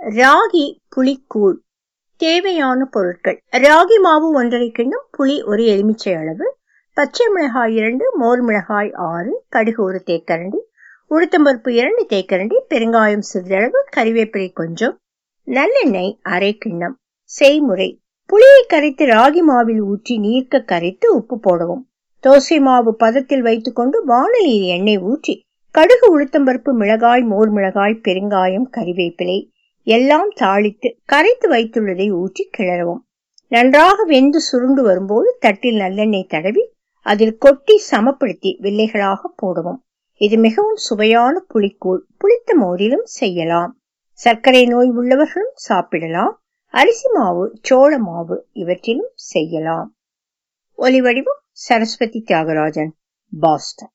ராகி புளிக்கூழ் தேவையான பொருட்கள் ராகி மாவு ஒன்றரை கிண்ணம் புளி ஒரு எலுமிச்சை அளவு பச்சை மிளகாய் இரண்டு மோர் மிளகாய் ஆறு கடுகு ஒரு தேக்கரண்டி உளுத்தம்பருப்பு இரண்டு தேக்கரண்டி பெருங்காயம் சிறிதளவு கறிவேப்பிலை கொஞ்சம் நல்லெண்ணெய் அரை கிண்ணம் செய்முறை புளியை கரைத்து ராகி மாவில் ஊற்றி நீர்க்க கரைத்து உப்பு போடவும் தோசை மாவு பதத்தில் வைத்துக்கொண்டு வானலியில் எண்ணெய் ஊற்றி கடுகு உளுத்தம்பருப்பு மிளகாய் மோர் மிளகாய் பெருங்காயம் கறிவேப்பிலை எல்லாம் தாளித்து கரைத்து வைத்துள்ளதை ஊற்றி கிளறவும் நன்றாக வெந்து சுருண்டு வரும்போது தட்டில் நல்லெண்ணெய் தடவி அதில் கொட்டி சமப்படுத்தி வில்லைகளாக போடவும் இது மிகவும் சுவையான புளிக்கூழ் புளித்த மோரிலும் செய்யலாம் சர்க்கரை நோய் உள்ளவர்களும் சாப்பிடலாம் அரிசி மாவு சோள மாவு இவற்றிலும் செய்யலாம் ஒலி வடிவம் சரஸ்வதி தியாகராஜன் பாஸ்டன்